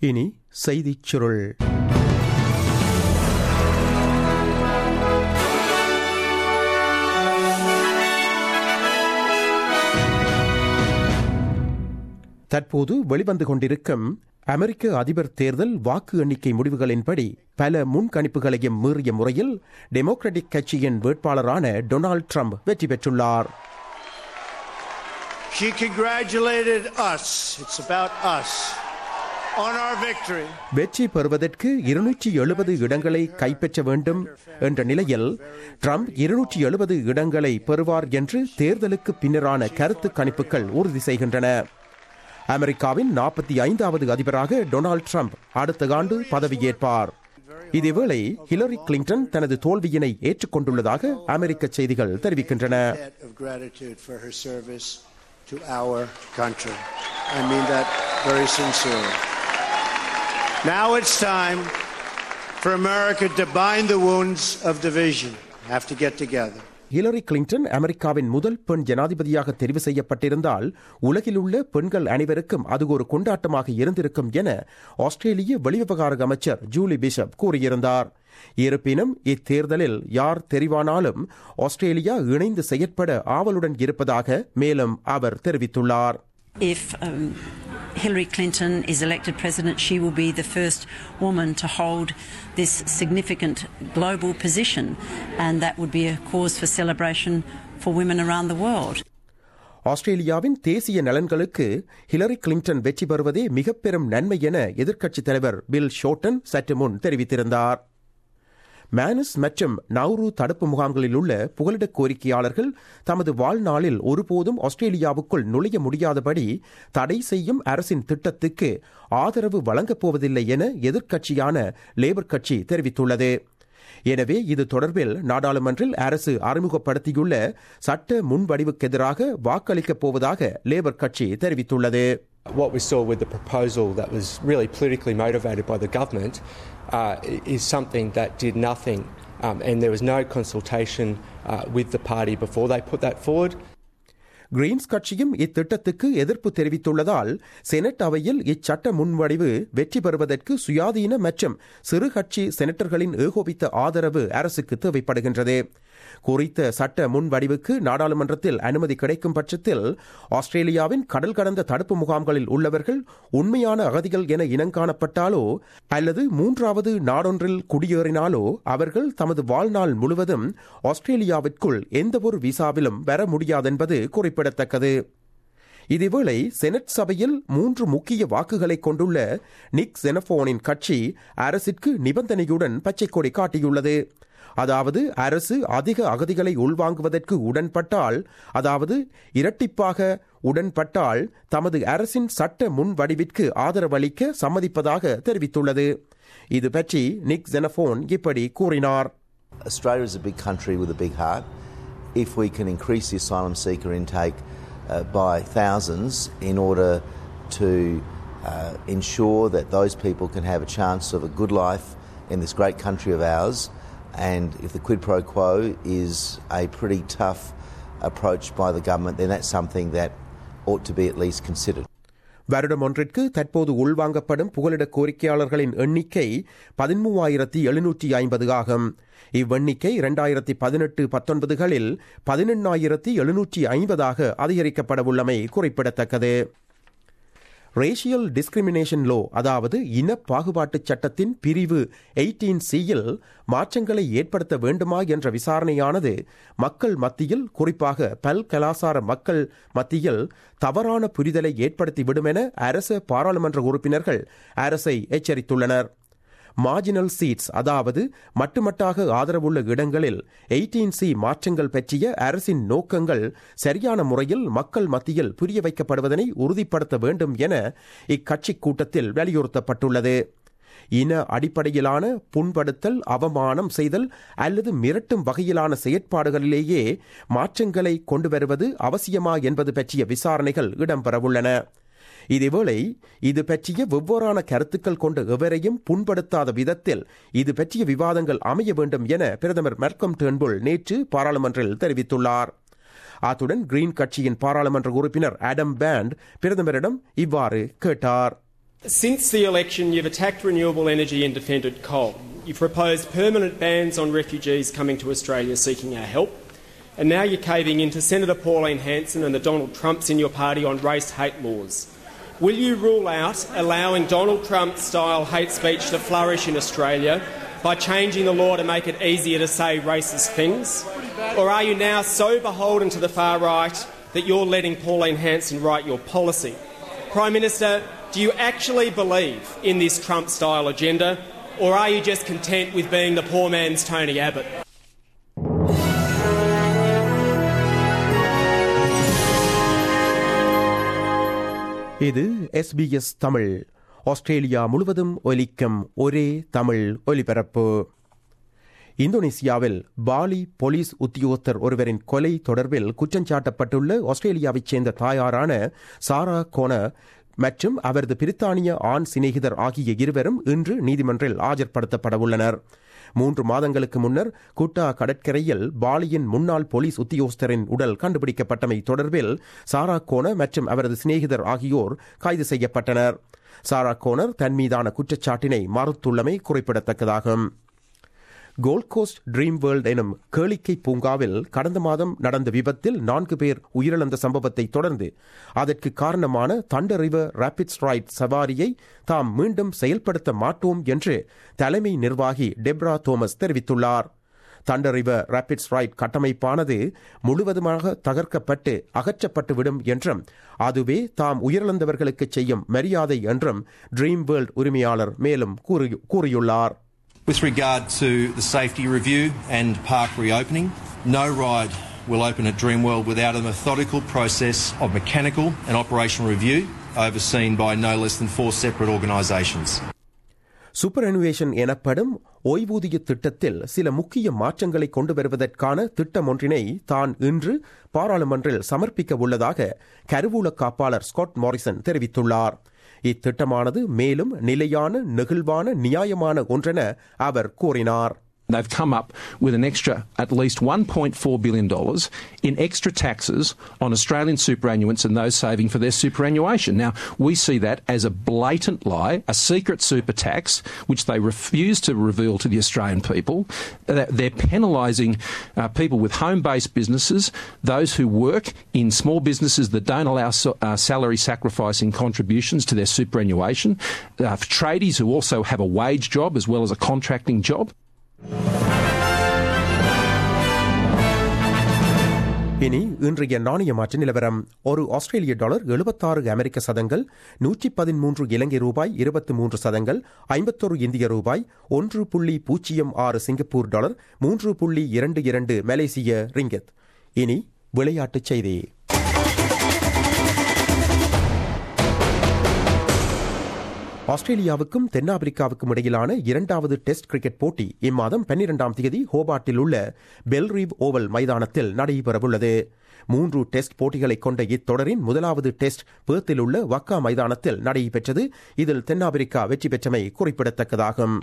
இனி செய்திச் சுருள் தற்போது வெளிவந்து கொண்டிருக்கும் அமெரிக்க அதிபர் தேர்தல் வாக்கு எண்ணிக்கை முடிவுகளின்படி பல முன்கணிப்புகளையும் மீறிய முறையில் டெமோக்ராட்டிக் கட்சியின் வேட்பாளரான டொனால்ட் ட்ரம்ப் வெற்றி பெற்றுள்ளார் She congratulated us. It's about us on our victory. வெற்றி பெறுவதற்கு இருநூற்றி எழுபது இடங்களை கைப்பற்ற வேண்டும் என்ற நிலையில் ட்ரம்ப் இருநூற்றி எழுபது இடங்களை பெறுவார் என்று தேர்தலுக்கு பின்னரான கருத்து கணிப்புகள் உறுதி செய்கின்றன அமெரிக்காவின் நாற்பத்தி ஐந்தாவது அதிபராக டொனால்ட் ட்ரம்ப் அடுத்த ஆண்டு பதவியேற்பார் இதேவேளை ஹிலரி கிளின்டன் தனது தோல்வியினை ஏற்றுக்கொண்டுள்ளதாக அமெரிக்க செய்திகள் தெரிவிக்கின்றன Debt of gratitude for her service to our country. I mean that very sincerely. Now it's time for America to bind the wounds of division. Have to get together. Hillary Clinton அமெரிக்காவின் முதல் பெண் ஜனாதிபதியாக தெரிவு செய்யப்பட்டிருந்தால் உலகில் உள்ள பெண்கள் அனைவருக்கும் அது ஒரு கொண்டாட்டமாக இருந்திருக்கும் என ஆஸ்திரேலிய வெளிவிவகார அமைச்சர் ஜூலி பிஷப் கூறியிருந்தார் இருப்பினும் இத்தேர்தலில் யார் தெரிவானாலும் ஆஸ்திரேலியா இணைந்து செயற்பட ஆவலுடன் இருப்பதாக மேலும் அவர் தெரிவித்துள்ளார் If um, Hillary Clinton is elected president, she will be the first woman to hold this significant global position, and that would be a cause for celebration for women around the world. ஆஸ்திரேலியாவின் தேசிய நலன்களுக்கு Hillary Clinton வெற்றி பெறுவதே மிக பெரும் நன்மை என எதிர்க்கட்சித் தலைவர் பில் ஷோட்டன் சற்று முன் தெரிவித்திருந்தார் மேனஸ் மற்றும் நவ்ரு தடுப்பு முகாம்களில் உள்ள புகலிட கோரிக்கையாளர்கள் தமது வாழ்நாளில் ஒருபோதும் ஆஸ்திரேலியாவுக்குள் நுழைய முடியாதபடி தடை செய்யும் அரசின் திட்டத்துக்கு ஆதரவு வழங்கப் போவதில்லை என எதிர்க்கட்சியான லேபர் கட்சி தெரிவித்துள்ளது எனவே இது தொடர்பில் நாடாளுமன்றில் அரசு அறிமுகப்படுத்தியுள்ள சட்ட முன்வடிவுக்கு எதிராக வாக்களிக்கப் போவதாக லேபர் கட்சி தெரிவித்துள்ளது What we saw with the proposal that was really politically motivated by the government uh, is something that did nothing, um, and there was no consultation uh, with the party before they put that forward. Greens கட்சியும் இத்திட்டத்துக்கு எதிர்ப்பு தெரிவித்துள்ளதால் senate அவையில் இச்சட்ட முன்வடிவு வெற்றி பெறுவதற்கு சுயாதீன மற்றும் சிறு கட்சி செனட்டர்களின் ஏகோபித்த ஆதரவு அரசுக்கு தேவைப்படுகின்றது குறித்த சட்ட முன்வடிவுக்கு நாடாளுமன்றத்தில் அனுமதி கிடைக்கும் பட்சத்தில் ஆஸ்திரேலியாவின் கடல் கடந்த தடுப்பு முகாம்களில் உள்ளவர்கள் உண்மையான அகதிகள் என இனங்காணப்பட்டாலோ அல்லது மூன்றாவது நாடொன்றில் குடியேறினாலோ அவர்கள் தமது வாழ்நாள் முழுவதும் ஆஸ்திரேலியாவிற்குள் எந்தவொரு விசாவிலும் வர முடியாதென்பது குறிப்பிடத்தக்கது இதேவேளை செனட் சபையில் மூன்று முக்கிய வாக்குகளை கொண்டுள்ள நிக் செனபோனின் கட்சி அரசிற்கு நிபந்தனையுடன் பச்சைக்கொடி காட்டியுள்ளது அதாவது அரசு அதிக அகதிகளை உள்வாங்குவதற்கு உடன்பட்டால் அதாவது இரட்டிப்பாக உடன்பட்டால் தமது அரசின் சட்ட முன்வடிவிற்கு ஆதரவளிக்க சம்மதிப்பதாக தெரிவித்துள்ளது இது பற்றி நிக் ஜெனபோன் இப்படி கூறினார் Australia is a big country with a big heart. If we can increase the asylum seeker intake uh, by thousands in order to uh, ensure that those people can have a chance of a good life in this great country of ours, and if the quid pro quo is a pretty tough approach by the government, then that's something that ought to be at least considered. வருடம் ஒன்றிற்கு தற்போது உள்வாங்கப்படும் புகலிட கோரிக்கையாளர்களின் எண்ணிக்கை பதிமூவாயிரத்தி எழுநூற்றி ஐம்பது ஆகும் இவ்வெண்ணிக்கை இரண்டாயிரத்தி பதினெட்டு பத்தொன்பதுகளில் பதினெண்ணாயிரத்தி எழுநூற்றி ஐம்பதாக அதிகரிக்கப்படவுள்ளமை குறிப்பிடத்தக்கது ரேஷியல் டிஸ்கிரிமினேஷன் லோ அதாவது இன பாகுபாட்டு சட்டத்தின் பிரிவு எயிட்டீன் சியில் மாற்றங்களை ஏற்படுத்த வேண்டுமா என்ற விசாரணையானது மக்கள் மத்தியில் குறிப்பாக பல் கலாசார மக்கள் மத்தியில் தவறான புரிதலை ஏற்படுத்திவிடும் என அரச பாராளுமன்ற உறுப்பினர்கள் அரசை எச்சரித்துள்ளனர் மார்ஜினல் சீட்ஸ் அதாவது மட்டுமட்டாக ஆதரவுள்ள இடங்களில் எயிட்டீன் சி மாற்றங்கள் பற்றிய அரசின் நோக்கங்கள் சரியான முறையில் மக்கள் மத்தியில் புரிய வைக்கப்படுவதனை உறுதிப்படுத்த வேண்டும் என இக்கட்சி கூட்டத்தில் வலியுறுத்தப்பட்டுள்ளது இன அடிப்படையிலான புண்படுத்தல் அவமானம் செய்தல் அல்லது மிரட்டும் வகையிலான செயற்பாடுகளிலேயே மாற்றங்களை கொண்டு வருவது அவசியமா என்பது பற்றிய விசாரணைகள் இடம்பெறவுள்ளன இதேவேளை இது பற்றிய வெவ்வேறான கருத்துக்கள் கொண்ட எவரையும் புண்படுத்தாத விதத்தில் இது பற்றிய விவாதங்கள் அமைய வேண்டும் என பிரதமர் மெர்க்கம் டேர்ன்புல் நேற்று பாராளுமன்றில் தெரிவித்துள்ளார் அத்துடன் கிரீன் கட்சியின் பாராளுமன்ற உறுப்பினர் ஆடம் பேண்ட் பிரதமரிடம் இவ்வாறு கேட்டார் Since the election, you've attacked renewable energy and defended coal. You've proposed permanent bans on refugees coming to Australia seeking our help. And now you're caving into Senator Pauline Hanson and the Donald Trumps in your party on race hate laws. Will you rule out allowing Donald Trump style hate speech to flourish in Australia by changing the law to make it easier to say racist things? Or are you now so beholden to the far right that you're letting Pauline Hanson write your policy? Prime Minister, do you actually believe in this Trump style agenda, or are you just content with being the poor man's Tony Abbott? இது SBS Tamil Australia முழுவதும் ஒலிக்கும் ஒரே தமிழ் ஒலிபரப்பு இந்தோனேசியாவில் poly police உத்தியோகத்தர் ஒருவரின் கொலை தொடர்பில் குற்றஞ்சாட்டப்பட்டுள்ள ஆஸ்திரேலியாவைச் சேர்ந்த தாயாரான சாரா கோன மற்றும் அவரது பிரித்தானிய ஆண் சிநேகிதர் ஆகிய இருவரும் இன்று நீதிமன்றில் ஆஜர்படுத்தப்பட உள்ளனர் மூன்று மாதங்களுக்கு முன்னர் குட்டா கடற்கரையில் பாலியின் முன்னாள் போலீஸ் உத்தியோகஸ்தரின் உடல் கண்டுபிடிக்கப்பட்டமை தொடர்பில் சாரா கோனர் மற்றும் அவரது சிநேகிதர் ஆகியோர் கைது செய்யப்பட்டனர் சாரா கோனர் தன் மீதான குற்றச்சாட்டினை மறுத்துள்ளமை குறிப்பிடத்தக்கதாகும் கோல்ட் கோஸ்ட் ட்ரீம் வேர்ல்ட் எனும் கேளிக்கை பூங்காவில் கடந்த மாதம் நடந்த விபத்தில் நான்கு பேர் உயிரிழந்த சம்பவத்தை தொடர்ந்து அதற்கு காரணமான தண்டர் ரிவர் ரேபிட் ஸ்ட்ரைட் சவாரியை தாம் மீண்டும் செயல்படுத்த மாட்டோம் என்று தலைமை நிர்வாகி டெப்ரா தோமஸ் தெரிவித்துள்ளார் தண்டர் ரிவர் ரேபிட் ஸ்ட்ரைட் கட்டமைப்பானது முழுவதுமாக தகர்க்கப்பட்டு அகற்றப்பட்டுவிடும் என்றும் அதுவே தாம் உயிரிழந்தவர்களுக்கு செய்யும் மரியாதை என்றும் ட்ரீம் வேர்ல்ட் உரிமையாளர் மேலும் கூறியுள்ளார் With regard to the safety review and park reopening, no ride will open at Dreamworld without a methodical process of mechanical and operational review overseen by no less than four separate organisations. Superannuation எனப்படும் ஓய்வூதிய திட்டத்தில் சில முக்கிய மாற்றங்களை கொண்டு வருவதற்கான திட்டம் ஒன்றினை தான் இன்று பாராளுமன்றில் சமர்ப்பிக்க உள்ளதாக கருவூல காப்பாளர் ஸ்காட் மாரிசன் தெரிவித்துள்ளார் இத்திட்டமானது மேலும் நிலையான நெகிழ்வான நியாயமான ஒன்றென அவர் கூறினார் They've come up with an extra at least $1.4 billion in extra taxes on Australian superannuants and those saving for their superannuation. Now, we see that as a blatant lie, a secret super tax, which they refuse to reveal to the Australian people. They're penalising uh, people with home based businesses, those who work in small businesses that don't allow uh, salary sacrificing contributions to their superannuation, uh, tradies who also have a wage job as well as a contracting job. இனி இன்றைய நாணய மாற்று நிலவரம் ஒரு ஆஸ்திரேலிய dollar எழுபத்தாறு அமெரிக்க சதங்கள் நூற்றி பதிமூன்று இலங்கை ரூபாய் இருபத்தி மூன்று சதங்கள் ஐம்பத்தொரு இந்திய ரூபாய் ஒன்று புள்ளி பூஜ்ஜியம் ஆறு சிங்கப்பூர் டாலர் மூன்று புள்ளி இரண்டு இரண்டு மலேசிய ரிங்கத் இனி விளையாட்டுச் செய்தி ஆஸ்திரேலியாவுக்கும் தென்னாப்பிரிக்காவுக்கும் இடையிலான இரண்டாவது டெஸ்ட் கிரிக்கெட் போட்டி இம்மாதம் பன்னிரெண்டாம் தேதி ஹோபார்ட்டில் உள்ள பெல்ரீவ் ஓவல் மைதானத்தில் நடைபெறவுள்ளது மூன்று டெஸ்ட் போட்டிகளை கொண்ட இத்தொடரின் முதலாவது டெஸ்ட் பேர்த்தில் உள்ள வக்கா மைதானத்தில் நடைபெற்றது இதில் தென்னாப்பிரிக்கா வெற்றி பெற்றமை குறிப்பிடத்தக்கதாகும்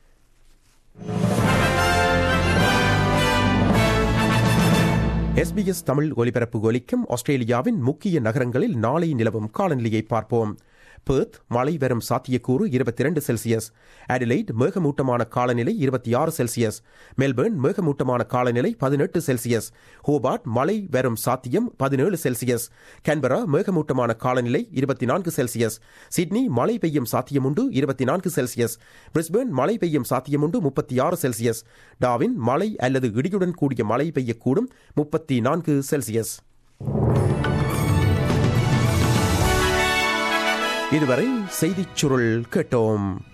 எஸ்பிஎஸ் தமிழ் ஒலிபரப்பு ஒலிக்கும் ஆஸ்திரேலியாவின் முக்கிய நகரங்களில் நாளை நிலவும் காலநிலையை பார்ப்போம் பெர்த் மழை வரும் சாத்தியக்கூறு இருபத்தி இரண்டு செல்சியஸ் அடிலைட் மேகமூட்டமான காலநிலை இருபத்தி ஆறு செல்சியஸ் மெல்பர்ன் மேகமூட்டமான காலநிலை பதினெட்டு செல்சியஸ் ஹோபார்ட் மழை வரும் சாத்தியம் பதினேழு செல்சியஸ் கேன்பரா மேகமூட்டமான காலநிலை இருபத்தி நான்கு செல்சியஸ் சிட்னி மழை பெய்யும் சாத்தியமுண்டு இருபத்தி நான்கு செல்சியஸ் பிரிஸ்பேர்ன் மழை பெய்யும் சாத்தியமுண்டு முப்பத்தி ஆறு செல்சியஸ் டாவின் மழை அல்லது இடியுடன் கூடிய மழை பெய்யக்கூடும் முப்பத்தி நான்கு செல்சியஸ் இதுவரை செய்திச் சுருள் கேட்டோம்